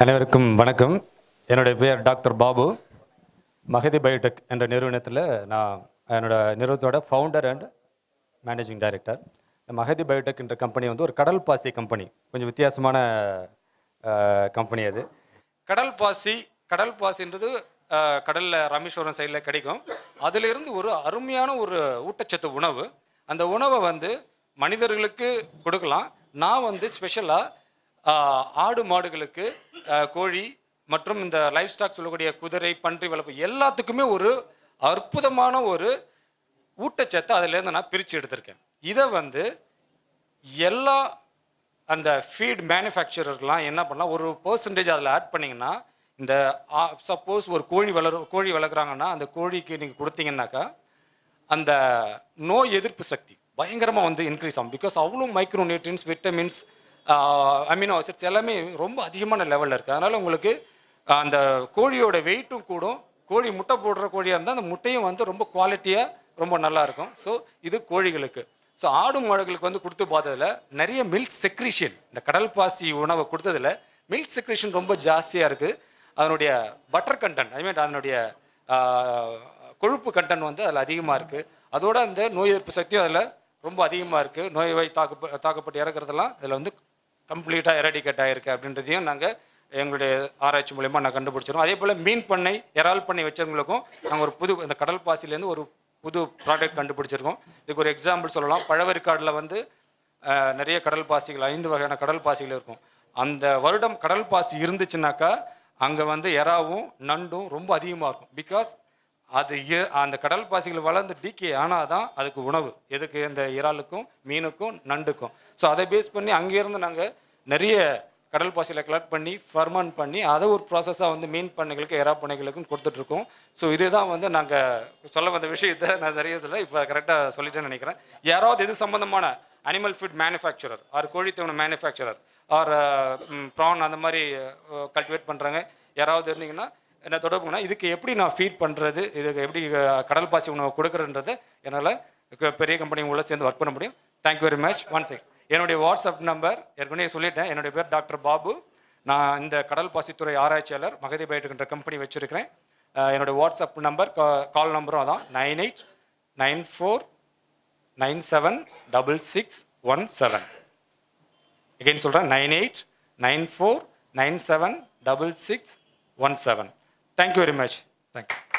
அனைவருக்கும் வணக்கம் என்னுடைய பெயர் டாக்டர் பாபு மகதி பயோடெக் என்ற நிறுவனத்தில் நான் என்னோட நிறுவனத்தோட founder and managing director Mahathi biotech என்ற கம்பெனி வந்து ஒரு கடல் பாசி கம்பெனி கொஞ்சம் வித்தியாசமான கம்பெனி அது கடல் பாசி கடல் பாசின்றது அஹ், கடல்ல ராமேஸ்வரம் சைடில் கிடைக்கும் அதிலிருந்து ஒரு அருமையான ஒரு ஊட்டச்சத்து உணவு அந்த உணவை வந்து மனிதர்களுக்கு கொடுக்கலாம் நான் வந்து ஸ்பெஷலாக ஆடு மாடுகளுக்கு அஹ், கோழி மற்றும் இந்த லைஃப் ஸ்டாக் சொல்லக்கூடிய குதிரை பன்றி வளர்ப்பு எல்லாத்துக்குமே ஒரு அற்புதமான ஒரு ஊட்டச்சத்தை அதிலேருந்து நான் பிரித்து எடுத்திருக்கேன் இதை வந்து எல்லா அந்த ஃபீட் மேனுஃபேக்சரர்லாம் என்ன பண்ணலாம் ஒரு பர்சன்டேஜ் அதில் ஆட் பண்ணிங்கன்னா இந்த சப்போஸ் ஒரு கோழி வளர் கோழி வளர்க்குறாங்கன்னா அந்த கோழிக்கு நீங்கள் கொடுத்தீங்கன்னாக்கா அந்த நோய் எதிர்ப்பு சக்தி பயங்கரமாக வந்து இன்க்ரீஸ் ஆகும் பிகாஸ் அவ்வளோ micro nutrients vitamins amino acids எல்லாமே ரொம்ப அதிகமான லெவலில் இருக்குது அதனால் உங்களுக்கு ஆஹ், அந்த கோழியோட வெயிட்டும் கூடும் கோழி முட்டை போடுற கோழியாக இருந்தால் அந்த முட்டையும் வந்து ரொம்ப குவாலிட்டியாக ரொம்ப நல்லா இருக்கும் ஸோ இது கோழிகளுக்கு ஸோ ஆடு மாடுகளுக்கு வந்து கொடுத்து பார்த்ததுல நிறைய மில்க் செக்ரிஷன் இந்த கடல் பாசி உணவை கொடுத்ததுல மில்க் செக்ரிஷன் ரொம்ப ஜாஸ்தியாக இருக்குது அதனுடைய பட்டர் கண்டென்ட் ஐ மீன் அதனுடைய ஆஹ், கொழுப்பு கண்டென்ட் வந்து அதில் அதிகமாக இருக்குது அதோட அந்த நோய் எதிர்ப்பு சக்தியும் அதில் ரொம்ப அதிகமாக இருக்குது நோய் வாய் தாக்கப்ப தாக்கப்பட்டு இறக்குறதெல்லாம் இதில் வந்து கம்ப்ளீட்டாக எரடிகேட் ஆகிருக்கு அப்படின்றதையும் நாங்கள் எங்களுடைய ஆராய்ச்சி மூலயமா நான் கண்டுபிடிச்சிருக்கோம் அதே போல் மீன் பண்ணை இறால் பண்ணை வச்சவங்களுக்கும் நாங்கள் ஒரு புது இந்த கடல் பாசிலேருந்து ஒரு புது ப்ராடக்ட் கண்டுபிடிச்சிருக்கோம் இதுக்கு ஒரு எக்ஸாம்பிள் சொல்லலாம் பழவரிக்காடில் வந்து அஹ், நிறைய கடல் பாசிகள் ஐந்து வகையான கடல் பாசிகள் இருக்கும் அந்த வருடம் கடல் பாசி இருந்துச்சுனாக்கா அங்கே வந்து எறாவும் நண்டும் ரொம்ப அதிகமாக இருக்கும் பிகாஸ் அது இ- அந்த கடல் பாசிகள் வளர்ந்து டிகே ஆனால் தான் அதுக்கு உணவு எதுக்கு இந்த இறாலுக்கும் மீனுக்கும் நண்டுக்கும் ஸோ அதை பேஸ் பண்ணி அங்கேருந்து நாங்கள் நிறைய கடல் பாசியில் கலெக்ட் பண்ணி ஃபர்மன் பண்ணி அதை ஒரு ப்ராசஸாக வந்து மீன் பண்ணைகளுக்கு எறா பண்ணைகளுக்கும் கொடுத்துட்ருக்கோம் ஸோ இதுதான் வந்து நாங்கள் சொல்ல வந்த விஷயத்தை நான் நிறைய சொல்ல இப்போ கரெக்டாக சொல்லிட்டேன்னு நினைக்கிறேன் யாராவது இது சம்மந்தமான அனிமல் ஃபுட் மேனுஃபேக்சரர் ஆர் கோழித்தீவன மேனுஃபேக்சரர் ஆர் ப்ரான் அந்த மாதிரி கல்டிவேட் பண்ணுறாங்க யாராவது இருந்தீங்கன்னா என்ன தொடர்பு பண்ணா இதுக்கு எப்படி நான் ஃபீட் பண்ணுறது இதுக்கு எப்படி அஹ், கடல் பாசி உணவு கொடுக்குறன்றது என்னால் பெரிய கம்பெனி உள்ள சேர்ந்து ஒர்க் பண்ண முடியும் thank you very much one second என்னுடைய வாட்ஸ்அப் நம்பர் ஏற்கனவே சொல்லிட்டேன் என்னுடைய பேர் டாக்டர் பாபு நான் இந்த கடல் பாசித்துறை ஆராய்ச்சியாளர் மகதி பயிட்டுக்கின்ற கம்பெனி வச்சுருக்கிறேன் என்னுடைய வாட்ஸ்அப் நம்பர் கால் நம்பரும் அதான் nine eight nine four nine seven double six one seven again சொல்கிறேன் nine eight nine four nine seven double six one seven thank you very much thank you